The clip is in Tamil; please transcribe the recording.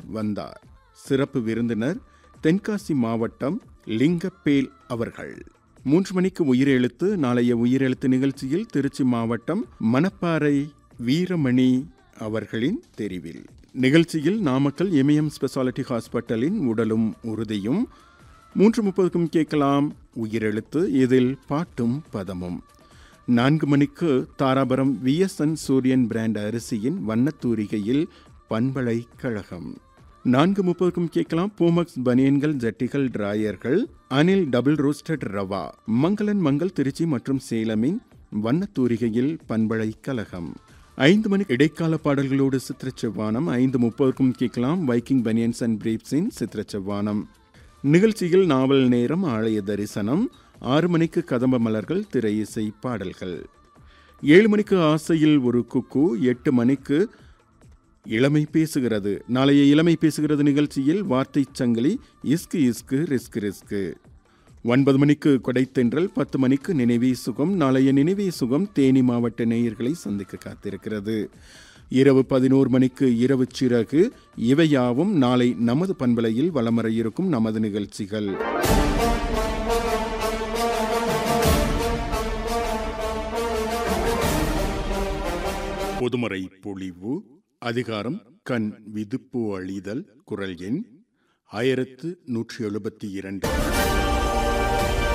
வந்தார் சிறப்பு விருந்தினர் தென்காசி மாவட்டம் லிங்கப்பேல் அவர்கள் மூன்று மணிக்கு உயிரெழுத்து நாளைய உயிரெழுத்து நிகழ்ச்சியில் திருச்சி மாவட்டம் மணப்பாறை வீரமணி அவர்களின் தெரிவில் நிகழ்ச்சியில் நாமக்கல் எம்எம் ஸ்பெஷாலிட்டி ஹாஸ்பிட்டலின் உடலும் உறுதியும் மூன்று முப்பதுக்கும் கேட்கலாம் உயிரெழுத்து இதில் பாட்டும் பதமும் நான்கு மணிக்கு தாராபுரம் விஎஸ்என் சூரியன் பிராண்ட் அரிசியின் வண்ணத்தூரிகையில் பண்பலை கழகம் நான்கு முப்பதுக்கும் கேட்கலாம் பூமக்ஸ் பனியன்கள் ஜட்டிகள் டிராயர்கள் அனில் டபுள் ரோஸ்டட் ரவா மங்களன் மங்கள் திருச்சி மற்றும் சேலமின் வண்ணத்தூரிகையில் பண்பலை கழகம் ஐந்து மணிக்கு இடைக்கால பாடல்களோடு சித்திரச்செவ்வானம் ஐந்து முப்பதுக்கும் கேட்கலாம் வைக்கிங் பனியன்ஸ் அண்ட் பிரீப்ஸின் சித்திரச்செவ்வானம் நிகழ்ச்சியில் நாவல் நேரம் ஆலய தரிசனம் ஆறு மணிக்கு கதம்ப மலர்கள் திரை இசை பாடல்கள் ஏழு மணிக்கு ஆசையில் ஒரு குக்கு எட்டு மணிக்கு இளமை பேசுகிறது நாளைய இளமை பேசுகிறது நிகழ்ச்சியில் வார்த்தை சங்கிலி இஸ்கு இஸ்கு ரிஸ்கு ரிஸ்கு ஒன்பது மணிக்கு கொடைத்தென்றல் பத்து மணிக்கு நினைவே சுகம் நாளைய நினைவே சுகம் தேனி மாவட்ட நேயர்களை சந்திக்க காத்திருக்கிறது இரவு பதினோரு மணிக்கு இரவு சிறகு இவையாவும் நாளை நமது பண்பலையில் வலம் வர இருக்கும் நமது நிகழ்ச்சிகள் பொதுமறை பொழிவு அதிகாரம் கண் விதுப்பு அழிதல் குரல் எண் ஆயிரத்து நூற்றி எழுபத்தி இரண்டு